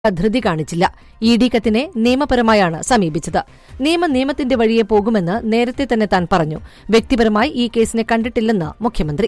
ധൃതി കാണിച്ചില്ല E D കത്തിനെ നിയമപരമായാണ് സമീപിച്ചത് നിയമം നിയമത്തിന്റെ വഴിയെ പോകുമെന്ന് നേരത്തെ തന്നെ താൻ പറഞ്ഞു വ്യക്തിപരമായി ഈ കേസിനെ കണ്ടിട്ടില്ലെന്ന് മുഖ്യമന്ത്രി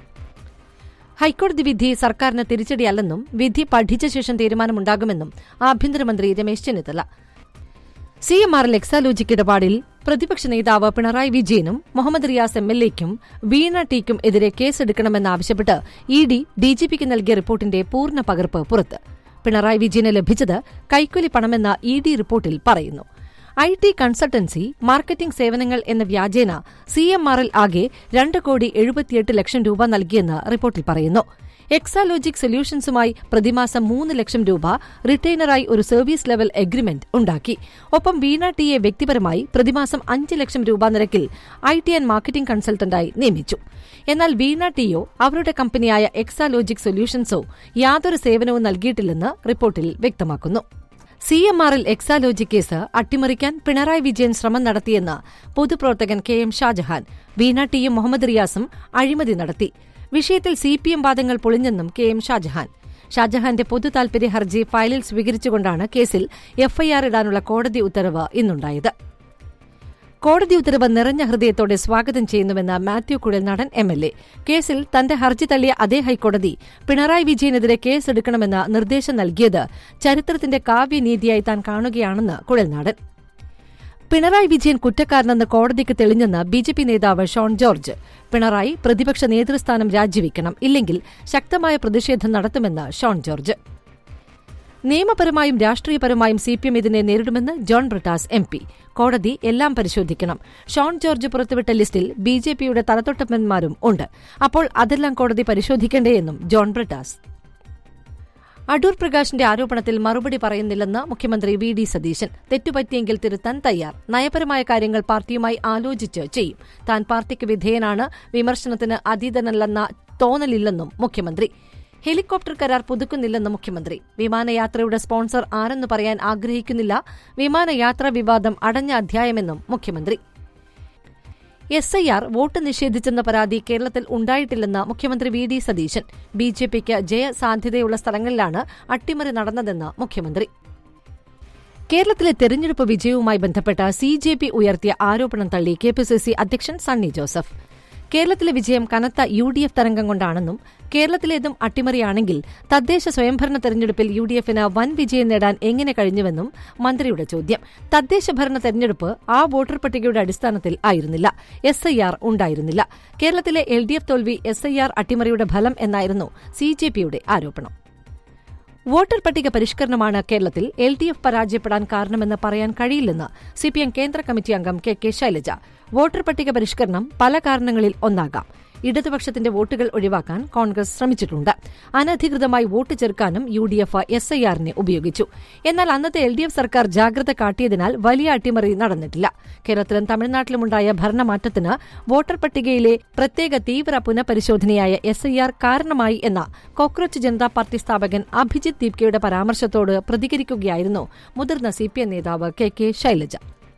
ഹൈക്കോടതി വിധി സർക്കാരിന് തിരിച്ചടിയല്ലെന്നും വിധി പഠിച്ച ശേഷം തീരുമാനമുണ്ടാകുമെന്നും ആഭ്യന്തരമന്ത്രി Ramesh Chennithala C M R L Exalogic ഇടപാടിൽ പ്രതിപക്ഷ നേതാവ് പിണറായി വിജയനും മുഹമ്മദ് റിയാസ് എം എൽ എക്കും വീണ ടിക്കും എതിരെ കേസെടുക്കണമെന്നാവശ്യപ്പെട്ട് ഇ ഡി ഡിജിപിക്ക് നൽകിയ റിപ്പോർട്ടിന്റെ പൂർണ്ണ പകർപ്പ് പുറത്ത് പിണറായി വിജയന് ലഭിച്ചത് കൈക്കൂലി പണമെന്ന ഇ ഡി റിപ്പോർട്ടിൽ പറയുന്നു ഐ ടി കൺസൾട്ടൻസി മാർക്കറ്റിംഗ് സേവനങ്ങൾ എന്ന വ്യാജേന സി എം ആർ എൽ ആകെ രണ്ട് കോടി എഴുപത്തിയെട്ട് ലക്ഷം രൂപ നൽകിയെന്ന് റിപ്പോർട്ടിൽ പറയുന്നു എക്സാലോജിക് സൊല്യൂഷൻസുമായി പ്രതിമാസം മൂന്ന് ലക്ഷം രൂപ റിട്ടൈനറായി ഒരു സർവീസ് ലെവൽ എഗ്രിമെന്റ് ഉണ്ടാക്കി ഒപ്പം വീണ ടിയെ വ്യക്തിപരമായി പ്രതിമാസം അഞ്ച് ലക്ഷം രൂപ നിരക്കിൽ ഐ ടി ആൻഡ് മാർക്കറ്റിംഗ് കൺസൾട്ടന്റായി നിയമിച്ചു എന്നാൽ വീണ ടിയോ അവരുടെ കമ്പനിയായ എക്സാലോജിക് സൊല്യൂഷൻസോ യാതൊരു സേവനവും നൽകിയിട്ടില്ലെന്ന് റിപ്പോർട്ടിൽ വ്യക്തമാക്കുന്നു സി എം ആറിൽ എക്സാലോജി കേസ് അട്ടിമറിക്കാൻ പിണറായി വിജയൻ ശ്രമം നടത്തിയെന്ന് പൊതുപ്രവർത്തകൻ കെ എം ഷാജഹാൻ വീണ ടിയും മുഹമ്മദ് റിയാസും അഴിമതി നടത്തി വിഷയത്തിൽ സി പി എം വാദങ്ങൾ പൊളിഞ്ഞെന്നും കെ എം ഷാജഹാൻ ഷാജഹാന്റെ പൊതു താൽപര്യ ഹർജി ഫയലിൽ സ്വീകരിച്ചുകൊണ്ടാണ് കേസിൽ എഫ്ഐആർ ഇടാനുള്ള കോടതി ഉത്തരവ് ഇന്നുണ്ടായത് കോടതി ഉത്തരവ് നിറഞ്ഞ ഹൃദയത്തോടെ സ്വാഗതം ചെയ്യുന്നുവെന്ന് Mathew Kuzhalnadan M L A കേസിൽ തന്റെ ഹർജി തള്ളിയ അതേ ഹൈക്കോടതി പിണറായി വിജയനെതിരെ കേസെടുക്കണമെന്ന നിർദ്ദേശം നൽകിയത് ചരിത്രത്തിന്റെ കാവ്യനീതിയായി താൻ കാണുകയാണെന്ന് കുഴൽനാടൻ പിണറായി വിജയൻ കുറ്റക്കാരനെന്ന് കോടതിക്ക് തെളിഞ്ഞെന്ന് ബി ജെ പി നേതാവ് ഷോൺ ജോർജ് പിണറായി പ്രതിപക്ഷ നേതൃസ്ഥാനം രാജിവെക്കണം ഇല്ലെങ്കിൽ ശക്തമായ പ്രതിഷേധം നടത്തുമെന്ന് ഷോൺ ജോർജ് നിയമപരമായും രാഷ്ട്രീയപരമായും സി പി എം ഇതിനെ നേരിടുമെന്ന് ജോൺ ബ്രിട്ടാസ് എം പി കോടതി എല്ലാം പരിശോധിക്കണം ഷോൺ ജോർജ് പുറത്തുവിട്ട ലിസ്റ്റിൽ ബി ജെ പിയുടെ തലതൊട്ടപ്പന്മാരും ഉണ്ട് അപ്പോൾ അതെല്ലാം കോടതി പരിശോധിക്കേണ്ടേയെന്നും ജോൺ ബ്രിട്ടാസ് അടൂർ പ്രകാശിന്റെ ആരോപണത്തിൽ മറുപടി പറയുന്നില്ലെന്ന് മുഖ്യമന്ത്രി വി ഡി സതീശൻ തെറ്റുപറ്റിയെങ്കിൽ തിരുത്താൻ തയ്യാർ നയപരമായ കാര്യങ്ങൾ പാർട്ടിയുമായി ആലോചിച്ച് ചെയ്യും താൻ പാർട്ടിക്ക് വിധേയനാണ് വിമർശനത്തിന് അതീതനല്ലെന്ന തോന്നലില്ലെന്നും മുഖ്യമന്ത്രി ഹെലികോപ്റ്റർ കരാർ പുതുക്കുന്നില്ലെന്ന് മുഖ്യമന്ത്രി വിമാനയാത്രയുടെ സ്പോൺസർ ആരെന്ന് പറയാൻ ആഗ്രഹിക്കുന്നില്ല വിമാനയാത്രാ വിവാദം അടഞ്ഞ അധ്യായമെന്നും മുഖ്യമന്ത്രി എസ് ഐ ആർ വോട്ട് നിഷേധിച്ചെന്ന പരാതി കേരളത്തിൽ ഉണ്ടായിട്ടില്ലെന്ന് മുഖ്യമന്ത്രി V D Satheesan B J പിക്ക് ജയസാധ്യതയുള്ള സ്ഥലങ്ങളിലാണ് അട്ടിമറി നടന്നതെന്ന് മുഖ്യമന്ത്രി കേരളത്തിലെ തെരഞ്ഞെടുപ്പ് വിജയവുമായി ബന്ധപ്പെട്ട സി ജെ പി ഉയർത്തിയ ആരോപണം തള്ളി കെ പി സി സി അധ്യക്ഷൻ സണ്ണി ജോസഫ് കേരളത്തിലെ വിജയം കനത്ത യു ഡി എഫ് തരംഗം കൊണ്ടാണെന്നും കേരളത്തിലേതും അട്ടിമറിയാണെങ്കിൽ തദ്ദേശ സ്വയംഭരണ തെരഞ്ഞെടുപ്പിൽ യു ഡി എഫിന് വൻ വിജയം നേടാൻ എങ്ങനെ കഴിഞ്ഞുവെന്നും മന്ത്രിയുടെ ചോദ്യം തദ്ദേശ ഭരണ തെരഞ്ഞെടുപ്പ് ആ വോട്ടർ പട്ടികയുടെ അടിസ്ഥാനത്തിൽ ആയിരുന്നില്ല എസ് ഐ ആർ ഉണ്ടായിരുന്നില്ല കേരളത്തിലെ എൽ ഡി എഫ് തോൽവി എസ് ഐ ആർ അട്ടിമറിയുടെ ഫലം എന്നായിരുന്നു സി ജെ പിയുടെ ആരോപണം വോട്ടർ പട്ടിക പരിഷ്കരണമാണ് കേരളത്തിൽ എൽ ഡി എഫ് പരാജയപ്പെടാൻ കാരണമെന്ന് പറയാൻ കഴിയില്ലെന്ന് സിപിഎം കേന്ദ്ര കമ്മിറ്റി അംഗം കെ കെ ശൈലജ വോട്ടർ പട്ടിക പരിഷ്കരണം പല കാരണങ്ങളിൽ ഒന്നാകാം ഇടതുപക്ഷത്തിന്റെ വോട്ടുകൾ ഒഴിവാക്കാൻ കോൺഗ്രസ് ശ്രമിച്ചിട്ടുണ്ട് അനധികൃതമായി വോട്ട് ചേർക്കാനും U D F S I ആറിനെ ഉപയോഗിച്ചു എന്നാൽ അന്നത്തെ എൽ ഡി എഫ് സർക്കാർ ജാഗ്രത കാട്ടിയതിനാൽ വലിയ അട്ടിമറി നടന്നിട്ടില്ല കേരളത്തിലും തമിഴ്നാട്ടിലുമുണ്ടായ ഭരണമാറ്റത്തിന് വോട്ടർ പട്ടികയിലെ പ്രത്യേക തീവ്ര പുനഃപരിശോധനയായ എസ് ഐ ആർ കാരണമായി എന്ന കോക്രോച്ച് ജനതാ പാർട്ടി സ്ഥാപകൻ അഭിജിത് ദീപ്കയുടെ പരാമർശത്തോട് പ്രതികരിക്കുകയായിരുന്നു മുതിർന്ന സിപിഎം നേതാവ് കെ കെ ശൈലജ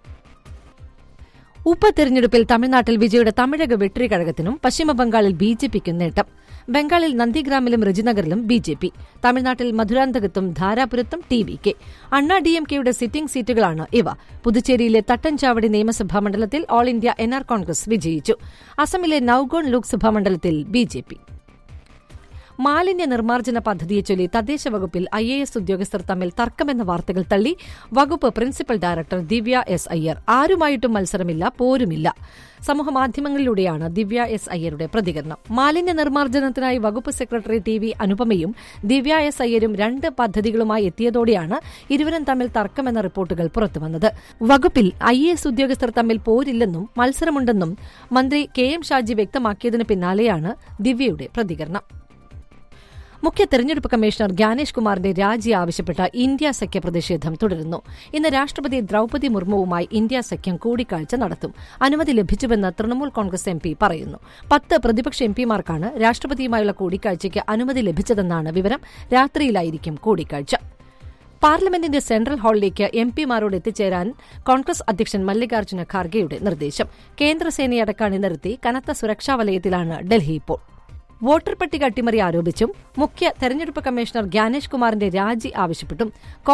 ഉപതെരഞ്ഞെടുപ്പിൽ തമിഴ്നാട്ടിൽ വിജയുടെ തമിഴക വെട്രികഴകത്തിനും പശ്ചിമബംഗാളിൽ ബി ജെ പിക്കും നേട്ടം ബംഗാളിൽ നന്ദിഗ്രാമിലും രജിനഗറിലും ബി ജെ പി തമിഴ്നാട്ടിൽ മധുരാന്തകത്തും ധാരാപുരത്തും T V K Anna D M കെയുടെ സിറ്റിംഗ് സീറ്റുകളാണ് ഇവ പുതുച്ചേരിയിലെ തട്ടൻചാവടി നിയമസഭാ മണ്ഡലത്തിൽ all India N R Congress വിജയിച്ചു അസമിലെ നൌഗോൺ ലോക്സഭാ മണ്ഡലത്തിൽ ബി ജെ പി മാലിന്യ നിർമ്മാർജ്ജന പദ്ധതിയെ ചൊല്ലി തദ്ദേശ വകുപ്പിൽ ഐ എ എസ് ഉദ്യോഗസ്ഥർ തമ്മിൽ തർക്കമെന്ന വാർത്തകൾ തള്ളി വകുപ്പ് principal director Divya S Iyer ആരുമായിട്ടും മത്സരമില്ല പോരുമില്ല സമൂഹമാധ്യമങ്ങളിലൂടെയാണ് ദിവ്യ എസ് അയ്യരുടെ പ്രതികരണം മാലിന്യ നിർമ്മാർജ്ജനത്തിനായി വകുപ്പ് സെക്രട്ടറി ടി വി അനുപമയും ദിവ്യ എസ് അയ്യരും രണ്ട് പദ്ധതികളുമായി എത്തിയതോടെയാണ് ഇരുവരും തമ്മിൽ തർക്കമെന്ന റിപ്പോർട്ടുകൾ പുറത്തുവന്നത് വകുപ്പിൽ ഐ എ എസ് ഉദ്യോഗസ്ഥർ തമ്മിൽ പോരില്ലെന്നും മത്സരമുണ്ടെന്നും മന്ത്രി കെ എം ഷാജി വ്യക്തമാക്കിയതിന് പിന്നാലെയാണ് ദിവ്യയുടെ പ്രതികരണം മുഖ്യ തെരഞ്ഞെടുപ്പ് കമ്മീഷണർ ജ്ഞാനേഷ് കുമാറിന്റെ രാജി ആവശ്യപ്പെട്ട ഇന്ത്യ സഖ്യ പ്രതിഷേധം തുടരുന്നു ഇന്ന് രാഷ്ട്രപതി ദ്രൌപതി മുർമുവുമായി ഇന്ത്യ സഖ്യം കൂടിക്കാഴ്ച നടത്തും അനുമതി ലഭിച്ചുവെന്ന് തൃണമൂൽ കോൺഗ്രസ് എം പറയുന്നു പത്ത് പ്രതിപക്ഷ എം പിമാർക്കാണ് രാഷ്ട്രപതിയുമായുള്ള കൂടിക്കാഴ്ചയ്ക്ക് അനുമതി ലഭിച്ചതെന്നാണ് വിവരം രാത്രിയിലായിരിക്കും കൂടിക്കാഴ്ച പാർലമെന്റിന്റെ സെൻട്രൽ ഹാളിലേക്ക് എം പിമാരോട് എത്തിച്ചേരാൻ കോൺഗ്രസ് അധ്യക്ഷൻ മല്ലികാർജ്ജുന ഖാർഗെയുടെ നിർദ്ദേശം കേന്ദ്രസേനയടക്കം അണിനിരത്തി കനത്ത സുരക്ഷാ വലയത്തിലാണ് ഡൽഹി ഇപ്പോൾ വോട്ടർ പട്ടിക അട്ടിമറി ആരോപിച്ചും മുഖ്യ തെരഞ്ഞെടുപ്പ് കമ്മീഷണർ ജ്ഞാനേഷ് കുമാറിന്റെ രാജി ആവശ്യപ്പെട്ടും